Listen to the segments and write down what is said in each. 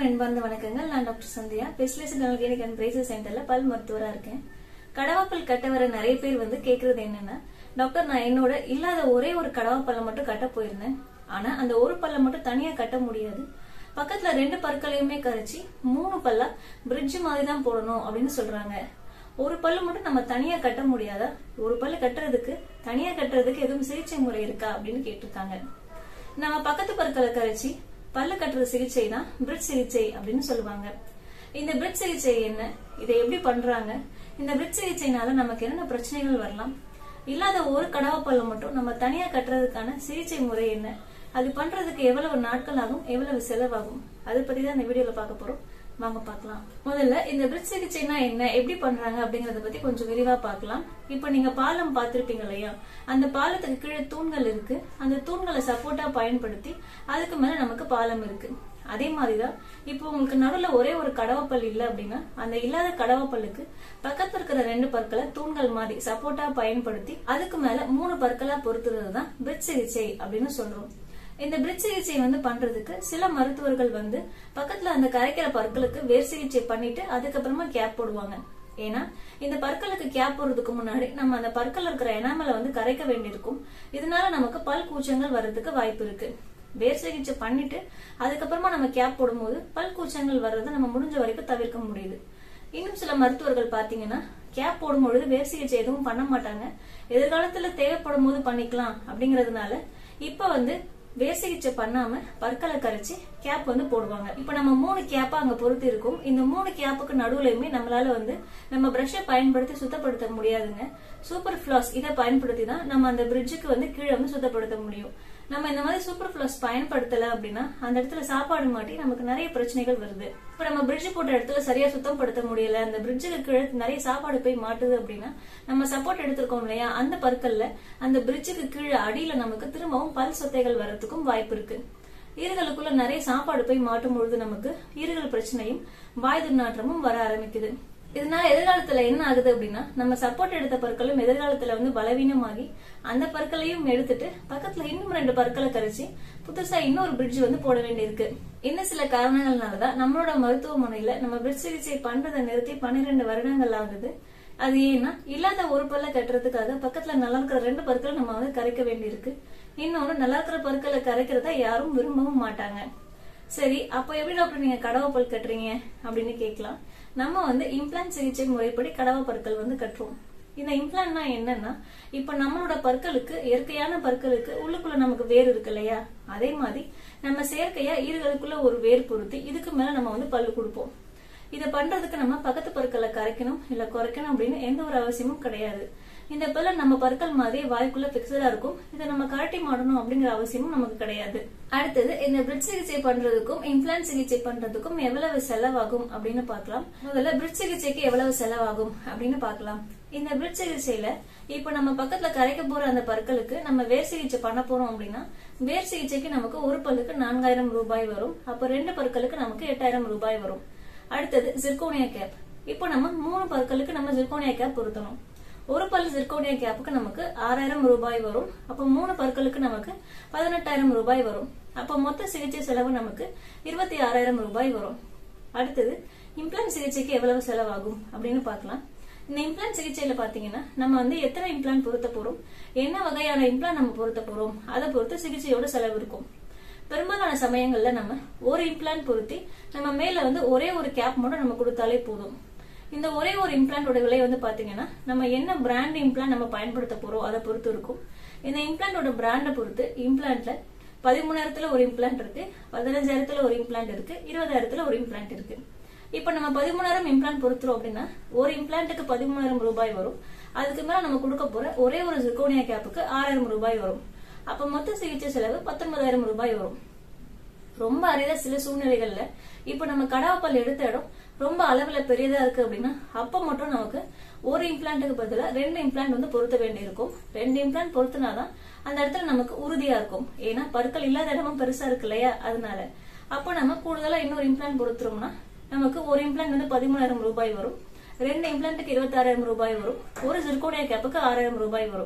அன்பார்ந்த வணக்கங்கள் நான் டாக்டர் சந்தியா ஸ்பெஷலிஸ்ட் டெனல்கேனிக் அண்ட் பிரேசஸ் சென்டர்ல பல் மருத்துவரா இருக்கேன் கடவாப்பல் கட்ட வர நிறைய பேர் வந்து கேக்குறது என்னன்னா டாக்டர் நான் என்னோட இல்லாத ஒரே ஒரு கடவாப்பல்ல மட்டும் கட்ட போயிருந்தேன் ஆனா அந்த ஒரு பல்ல மட்டும் தனியா கட்ட முடியாது பக்கத்துல ரெண்டு பற்களையுமே கரைச்சி மூணு பல்லா பிரிட்ஜ் மாதிரி தான் போடணும் அப்படின்னு சொல்றாங்க ஒரு பல்லு மட்டும் நம்ம தனியா கட்ட முடியாதா ஒரு பல்லு கட்டுறதுக்கு தனியா கட்டுறதுக்கு எதுவும் சிகிச்சை முறை இருக்கா அப்படின்னு கேட்டிருக்காங்க நம்ம பக்கத்து பற்களை கரைச்சி பல்லு கட்டுற சிகிச்சை தான் பிரிட்ஜ் சிகிச்சை அப்படின்னு சொல்லுவாங்க இந்த பிரிட்ஜ் சிகிச்சை என்ன இதை எப்படி பண்றாங்க இந்த பிரிட்ஜ் சிகிச்சைனால நமக்கு என்னென்ன பிரச்சனைகள் வரலாம் இல்லாத ஒரு கடவா பல்ல மட்டும் நம்ம தனியா கட்டுறதுக்கான சிகிச்சை முறை என்ன அது பண்றதுக்கு எவ்வளவு நாட்கள் ஆகும் எவ்வளவு செலவாகும் அதை பத்தி தான் இந்த வீடியோல பார்க்க போறோம் வாங்க பார்க்கலாம் முதல்ல இந்த பிரிட்ஜ் சிகிச்சைனா என்ன எப்படி பண்றாங்க அப்படிங்கறத பத்தி கொஞ்சம் விரிவா பார்க்கலாம் இப்ப நீங்க பாலம் பார்த்திருப்பீங்க இல்லையா அந்த பாலத்துக்கு கீழே தூண்கள் இருக்கு அந்த தூண்களை சப்போர்ட்டா பயன்படுத்தி அதுக்கு மேல நமக்கு பாலம் இருக்கு அதே மாதிரிதான் இப்போ உங்களுக்கு நடுவுல ஒரே ஒரு கடவாப்பல் இல்ல அப்படின்னா அந்த இல்லாத கடவாப்பல்லுக்கு பக்கத்துல இருக்கிற ரெண்டு பற்களை தூண்கள் மாதிரி சப்போர்ட்டா பயன்படுத்தி அதுக்கு மேல மூணு பற்களா பொறுத்துறது தான் பிரிட்ஜ் சிகிச்சை அப்படின்னு சொல்றோம் இந்த பிரிட்ஜ் சிகிச்சை வந்து பண்றதுக்கு சில மருத்துவர்கள் வந்து பக்கத்துல அந்த கரைக்கிற பற்களுக்கு வேர் சிகிச்சை பண்ணிட்டு அதுக்கப்புறமா கேப் போடுவாங்க ஏன்னா இந்த பற்களுக்கு கேப் போடுறதுக்கு முன்னாடி நம்ம அந்த பற்கள் இருக்கிற எனாமலை வந்து கரைக்க வேண்டியிருக்கும் இதனால நமக்கு பல் கூச்சங்கள் வர்றதுக்கு வாய்ப்பு இருக்கு வேர் சிகிச்சை பண்ணிட்டு அதுக்கப்புறமா நம்ம கேப் போடும்போது பல் கூச்சங்கள் வர்றதை நம்ம முடிஞ்ச வரைக்கும் தவிர்க்க முடியுது இன்னும் சில மருத்துவர்கள் பாத்தீங்கன்னா கேப் போடும்பொழுது வேர் சிகிச்சை எதுவும் பண்ண மாட்டாங்க எதிர்காலத்துல தேவைப்படும் போது பண்ணிக்கலாம் அப்படிங்கறதுனால இப்ப வந்து வேர் சிகிச்சை பண்ணாம பற்களை கரைச்சு கேப் வந்து போடுவாங்க இப்ப நம்ம மூணு கேப்பா அங்க பொறுத்து இருக்கும் இந்த மூணு கேப்புக்கு நடுவுலயுமே நம்மளால வந்து நம்ம பிரஷை பயன்படுத்தி சுத்தப்படுத்த முடியாதுங்க சூப்பர் ஃபிளாஸ் இதை பயன்படுத்தி தான் நம்ம அந்த பிரிட்ஜுக்கு வந்து கீழே வந்து சுத்தப்படுத்த முடியும் நம்ம இந்த மாதிரி சூப்பர் ஃபிளாஸ் பயன்படுத்தல அப்படின்னா அந்த இடத்துல சாப்பாடு மாட்டி நமக்கு நிறைய பிரச்சனைகள் வருது இப்ப நம்ம பிரிட்ஜ் போட்ட இடத்துல சரியா சுத்தம் படுத்த முடியல அந்த பிரிட்ஜுக்கு கீழே நிறைய சாப்பாடு போய் மாட்டுது அப்படின்னா நம்ம சப்போர்ட் எடுத்திருக்கோம் இல்லையா அந்த பற்கள்ல அந்த பிரிட்ஜுக்கு கீழே அடியில நமக்கு திரும்பவும் பல் சொத்தைகள் வர்றதுக்கும் வாய்ப்பு இருக்கு ஈறுகளுக்குள்ள நிறைய சாப்பாடு போய் மாட்டும் பொழுது நமக்கு ஈறுகள் பிரச்சனையும் வாய் துர்நாற்றமும் வர ஆரம்பிக்குது இதனால எதிர்காலத்துல என்ன ஆகுது அப்படின்னா நம்ம சப்போர்ட் எடுத்த பற்களும் எதிர்காலத்துல வந்து பலவீனமாகி அந்த பற்களையும் எடுத்துட்டு பக்கத்துல இன்னும் ரெண்டு பற்களை கரைச்சி புதுசா இன்னொரு பிரிட்ஜ் வந்து போட வேண்டியிருக்கு இன்னும் சில காரணங்கள்னாலதான் நம்மளோட மருத்துவமனையில நம்ம பிரிட்ஜ் சிகிச்சை பண்றதை நிறுத்தி பன்னிரெண்டு வருடங்கள் ஆகுது அது ஏன்னா இல்லாத ஒரு பல்ல கட்டுறதுக்காக பக்கத்துல நல்லா இருக்கிற ரெண்டு பற்களை நம்ம வந்து கரைக்க வேண்டியிருக்கு இன்னொன்னு நல்லா இருக்கிற பற்களை கரைக்கிறத யாரும் விரும்பவும் மாட்டாங்க சரி அப்ப எப்படி டாக்டர் நீங்க கடவை பல் கட்டுறீங்க அப்படின்னு கேட்கலாம் நம்ம வந்து இம்ப்ளான்ட் சிகிச்சை முறைப்படி கடவை பற்கள் வந்து கட்டுறோம் இந்த இம்ப்ளான்ட்னா என்னன்னா இப்ப நம்மளோட பற்களுக்கு இயற்கையான பற்களுக்கு உள்ளுக்குள்ள நமக்கு வேர் இருக்கு இல்லையா அதே மாதிரி நம்ம செயற்கையா ஈறுகளுக்குள்ள ஒரு வேர் பொருத்தி இதுக்கு மேல நம்ம வந்து பல்லு கொடுப்போம் இதை பண்றதுக்கு நம்ம பக்கத்து பற்களை கரைக்கணும் இல்ல குறைக்கணும் அப்படின்னு எந்த ஒரு அவசியமும் கிடையாது இந்த பல்ல நம்ம பற்கள் மாதிரி வாய்க்குள்ள பிக்சடா இருக்கும் இதை நம்ம கரட்டி மாடணும் அப்படிங்கிற அவசியமும் நமக்கு கிடையாது அடுத்தது இந்த பிரிட்ஜ் சிகிச்சை பண்றதுக்கும் இம்ப்ளான்ட் சிகிச்சை பண்றதுக்கும் எவ்வளவு செலவாகும் அப்படின்னு பார்க்கலாம் முதல்ல பிரிட்ஜ் சிகிச்சைக்கு எவ்வளவு செலவாகும் அப்படின்னு பார்க்கலாம் இந்த பிரிட்ஜ் சிகிச்சையில இப்ப நம்ம பக்கத்துல கரைக்க போற அந்த பற்களுக்கு நம்ம வேர் சிகிச்சை பண்ண போறோம் அப்படின்னா வேர் சிகிச்சைக்கு நமக்கு ஒரு பல்லுக்கு நான்காயிரம் ரூபாய் வரும் அப்ப ரெண்டு பற்களுக்கு நமக்கு எட்டாயிரம் ரூபாய் வரும் அடுத்தது ஜிர்கோனியா கேப் இப்போ நம்ம மூணு பற்களுக்கு நம்ம ஜிர்கோனியா கேப் பொருத்தணும் ஒரு பல் ஜிர்கோனியா கேப்புக்கு நமக்கு ஆறாயிரம் ரூபாய் வரும் அப்போ மூணு பற்களுக்கு நமக்கு பதினெட்டாயிரம் ரூபாய் வரும் அப்போ மொத்த சிகிச்சை செலவு நமக்கு இருபத்தி ஆறாயிரம் ரூபாய் வரும் அடுத்தது இம்ப்ளான்ட் சிகிச்சைக்கு எவ்வளவு செலவாகும் அப்படின்னு பார்க்கலாம் இந்த இம்ப்ளான்ட் சிகிச்சையில பாத்தீங்கன்னா நம்ம வந்து எத்தனை இம்ப்ளான்ட் பொருத்த போறோம் என்ன வகையான இம்ப்ளான்ட் நம்ம பொருத்த போறோம் அதை பொறுத்து சிகிச்சையோட செலவு இருக்கும் பெரும்பாலான சமயங்கள்ல நம்ம ஒரு இம்ப்ளான்ட் பொருத்தி நம்ம மேல வந்து ஒரே ஒரு கேப் மட்டும் நம்ம கொடுத்தாலே போதும் இந்த ஒரே ஒரு இம்ப்ளான்டோட விலை வந்து பாத்தீங்கன்னா நம்ம என்ன பிராண்ட் இம்ப்ளான்ட் நம்ம பயன்படுத்த போறோம் அதை பொறுத்து இருக்கும் இந்த இம்ப்ளான்டோட பிராண்டை பொறுத்து இம்ப்ளான்ட்ல பதிமூணாயிரத்துல ஒரு இம்ப்ளான்ட் இருக்கு பதினஞ்சாயிரத்துல ஒரு இம்ப்ளான்ட் இருக்கு இருபதாயிரத்துல ஒரு இம்ப்ளான்ட் இருக்கு இப்ப நம்ம பதிமூணாயிரம் இம்ப்ளான்ட் பொறுத்துறோம் அப்படின்னா ஒரு இம்ப்ளான்ட்டுக்கு பதிமூணாயிரம் ரூபாய் வரும் அதுக்கு மேல நம்ம கொடுக்க போற ஒரே ஒரு ஜிர்கோனியா கேப்புக்கு ஆறாயிரம் ரூபாய் வரும் அப்ப மொத்த சிகிச்சை செலவு பத்தொன்பதாயிரம் ரூபாய் வரும் ரொம்ப அரிதா சில சூழ்நிலைகள்ல இப்ப நம்ம கடாப்பல் எடுத்த இடம் ரொம்ப அளவுல பெரியதா இருக்கு அப்படின்னா அப்ப மட்டும் நமக்கு ஒரு இம்ப்ளான்ட்டுக்கு பதிலா ரெண்டு இம்ப்ளான்ட் வந்து பொருத்த வேண்டியிருக்கும் ரெண்டு இம்ப்ளான்ட் பொருத்தினாதான் அந்த இடத்துல நமக்கு உறுதியா இருக்கும் ஏன்னா பற்கள் இல்லாத இடமும் பெருசா இருக்கு இல்லையா அதனால அப்ப நம்ம கூடுதலா இன்னொரு இம்ப்ளான்ட் பொருத்துறோம்னா நமக்கு ஒரு இம்ப்ளான்ட் வந்து பதிமூணாயிரம் ரூபாய் வரும் ரெண்டு இம்ப்ளான்ட்டுக்கு இருபத்தாறாயிரம் ரூபாய் வரும் ஒரு ஜிர்கோனியா கேப்புக்கு ஆறாயிரம் ரூபாய் வரும்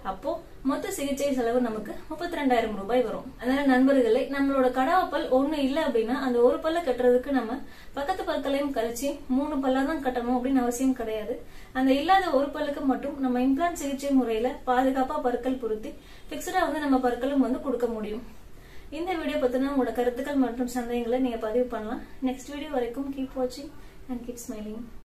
அப்போ மொத்த சிகிச்சை செலவு நமக்கு முப்பத்தி ரெண்டாயிரம் ரூபாய் வரும் அதனால நண்பர்களே நம்மளோட கடவா பல் ஒண்ணு இல்ல அப்படின்னா அந்த ஒரு பல்ல கட்டுறதுக்கு நம்ம பக்கத்து பற்களையும் கழிச்சு மூணு பல்லா தான் கட்டணும் அப்படின்னு அவசியம் கிடையாது அந்த இல்லாத ஒரு பல்லுக்கு மட்டும் நம்ம இம்ப்ளான்ட் சிகிச்சை முறையில பாதுகாப்பா பற்கள் பொருத்தி பிக்சடா வந்து நம்ம பற்களும் வந்து கொடுக்க முடியும் இந்த வீடியோ பத்தின உங்களோட கருத்துக்கள் மற்றும் சந்தேகங்களை நீங்க பதிவு பண்ணலாம் நெக்ஸ்ட் வீடியோ வரைக்கும் கீப் வாட்சிங் அண்ட் கீப் ஸ்மைலிங்